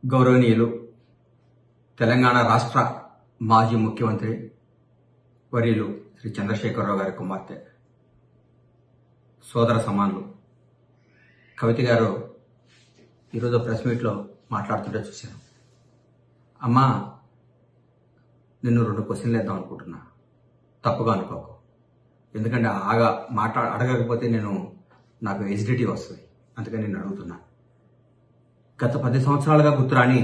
గౌరవనీయులు తెలంగాణ రాష్ట్ర మాజీ ముఖ్యమంత్రి వర్యులు శ్రీ చంద్రశేఖరరావు గారి కుమార్తె సోదర సమానులు కవిత గారు ఈరోజు ప్రెస్ మీట్లో మాట్లాడుతుంటే చూశాను అమ్మా నిన్ను రెండు క్వశ్చన్లు వేద్దాం అనుకుంటున్నా తప్పుగా అనుకోకు ఎందుకంటే ఆగా మాట్లా అడగకపోతే నేను నాకు ఎసిడిటీ వస్తుంది అందుకని నేను అడుగుతున్నా గత పది సంవత్సరాలుగా గుర్తురాని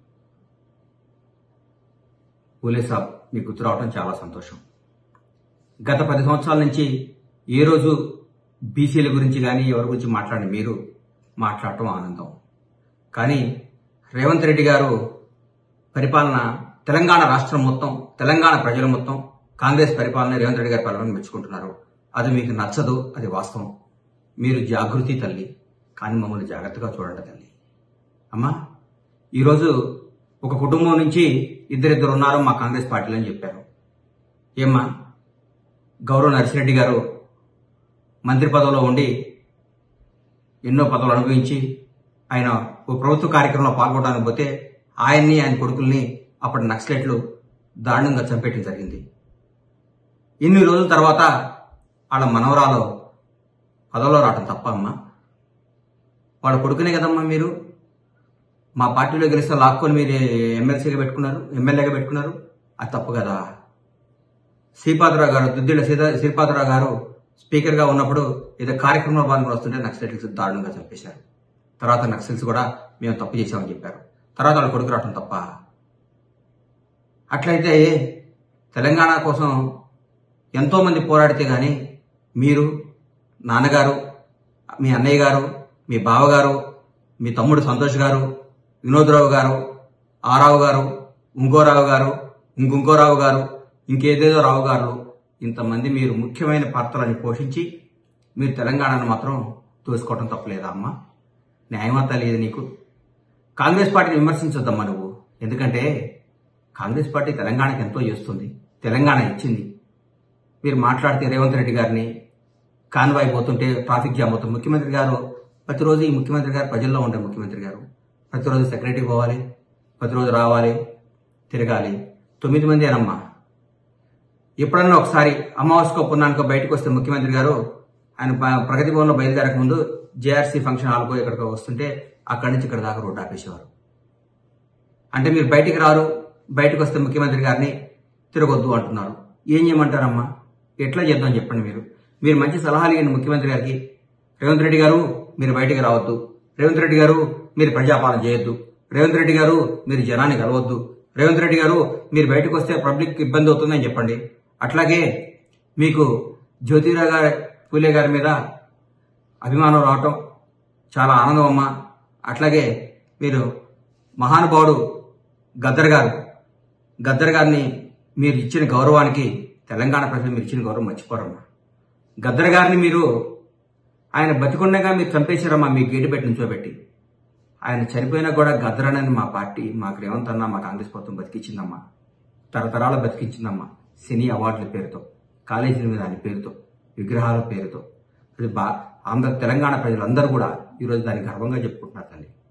పూలే సాబ్ మీకు గుర్తు రావడం చాలా సంతోషం గత పది సంవత్సరాల నుంచి ఏ రోజు బీసీల గురించి కానీ ఎవరి గురించి మాట్లాడి మీరు మాట్లాడటం ఆనందం కానీ రేవంత్ రెడ్డి గారు పరిపాలన తెలంగాణ రాష్ట్రం మొత్తం తెలంగాణ ప్రజలు మొత్తం కాంగ్రెస్ పరిపాలన రేవంత్ రెడ్డి గారి పాలన మెచ్చుకుంటున్నారు అది మీకు నచ్చదు అది వాస్తవం మీరు జాగృతి తల్లి కానీ మమ్మల్ని జాగ్రత్తగా చూడండి తల్లి అమ్మా ఈరోజు ఒక కుటుంబం నుంచి ఇద్దరిద్దరు ఉన్నారు మా కాంగ్రెస్ పార్టీలో అని చెప్పారు ఏమ్మా గౌరవ నర్సిరెడ్డి గారు మంత్రి పదవిలో ఉండి ఎన్నో పదవులు అనుభవించి ఆయన ఓ ప్రభుత్వ కార్యక్రమంలో పాల్గొనడానికి పోతే ఆయన్ని ఆయన కొడుకుల్ని అప్పటి నక్సలెట్లు దారుణంగా చంపేయటం జరిగింది ఇన్ని రోజుల తర్వాత వాళ్ళ మనవరాలు పదవిలో రావటం తప్ప అమ్మా వాళ్ళ కొడుకునే కదమ్మా మీరు మా పార్టీలో గెలిస్తే లాక్కొని మీరు ఎమ్మెల్సీగా పెట్టుకున్నారు ఎమ్మెల్యేగా పెట్టుకున్నారు అది తప్పు కదా శ్రీపాదరావు గారు దుద్దిళ్ళ సీతా శ్రీపాదరావు గారు స్పీకర్గా ఉన్నప్పుడు ఏదో కార్యక్రమంలో పాల్గొని వస్తుంటే నక్సలైట్స్ దారుణంగా చంపేశారు తర్వాత నక్సల్స్ కూడా మేము తప్పు చేశామని చెప్పారు తర్వాత వాళ్ళ కొడుకు రావటం తప్ప అట్లయితే తెలంగాణ కోసం ఎంతోమంది పోరాడితే కానీ మీరు నాన్నగారు మీ అన్నయ్య గారు మీ బావగారు మీ తమ్ముడు సంతోష్ గారు వినోద్రావు గారు ఆరావు గారు ఇంకో రావు గారు ఇంకొంకో రావు గారు ఇంకేదేదో రావు గారు ఇంతమంది మీరు ముఖ్యమైన పాత్రలని పోషించి మీరు తెలంగాణను మాత్రం తోసుకోవటం తప్పలేదా అమ్మా న్యాయమతా లేదు నీకు కాంగ్రెస్ పార్టీని విమర్శించొద్దమ్మా నువ్వు ఎందుకంటే కాంగ్రెస్ పార్టీ తెలంగాణకి ఎంతో చేస్తుంది తెలంగాణ ఇచ్చింది మీరు మాట్లాడితే రేవంత్ రెడ్డి గారిని కాన్వాయ్ పోతుంటే ట్రాఫిక్ జామ్ అవుతుంది ముఖ్యమంత్రి గారు ప్రతిరోజు ఈ ముఖ్యమంత్రి గారు ప్రజల్లో ఉండే ముఖ్యమంత్రి గారు ప్రతిరోజు సెక్రటరీ పోవాలి ప్రతిరోజు రావాలి తిరగాలి తొమ్మిది మంది అనమ్మా ఎప్పుడన్నా ఒకసారి అమావాస్యకో పున్నానికో బయటకు వస్తే ముఖ్యమంత్రి గారు ఆయన ప- ప్రగతి భవన్లో బయలుదేరక ముందు జేఆర్సీ ఫంక్షన్ హాల్కో ఇక్కడికో వస్తుంటే అక్కడి నుంచి ఇక్కడ దాకా రోడ్డు ఆపేసేవారు అంటే మీరు బయటికి రారు బయటకు వస్తే ముఖ్యమంత్రి గారిని తిరగొద్దు అంటున్నారు ఏం చేయమంటారమ్మా ఎట్లా చేద్దాం చెప్పండి మీరు మీరు మంచి సలహాలు ఇవ్వండి ముఖ్యమంత్రి గారికి రేవంత్ రెడ్డి గారు మీరు బయటికి రావద్దు రేవంత్ రెడ్డి గారు మీరు ప్రజాపాలన చేయొద్దు రేవంత్ రెడ్డి గారు మీరు జనాన్ని కలవద్దు రేవంత్ రెడ్డి గారు మీరు బయటకు వస్తే పబ్లిక్ ఇబ్బంది అవుతుందని చెప్పండి అట్లాగే మీకు జ్యోతిరావు గారి పూలే గారి మీద అభిమానం రావటం చాలా ఆనందం అమ్మా అట్లాగే మీరు మహానుభావుడు గద్దర్ గారు గద్దర్ గారిని మీరు ఇచ్చిన గౌరవానికి తెలంగాణ ప్రజలు మీరు ఇచ్చిన గౌరవం మర్చిపోరమ్మా గద్దర్ గారిని మీరు ఆయన బతికుండగా మీరు చంపేశారమ్మా మీ గేటు పెట్టి నుంచోబెట్టి ఆయన చనిపోయినా కూడా గద్దరనని మా పార్టీ మాకు రేవంత్ అన్న మా కాంగ్రెస్ ప్రభుత్వం బతికించిందమ్మా తరతరాలు బతికించిందమ్మా సినీ అవార్డుల పేరుతో కాలేజీల మీద ఆయన పేరుతో విగ్రహాల పేరుతో ఇది బా ఆంధ్ర తెలంగాణ ప్రజలందరూ కూడా ఈరోజు దాన్ని గర్వంగా చెప్పుకుంటున్నారు తల్లి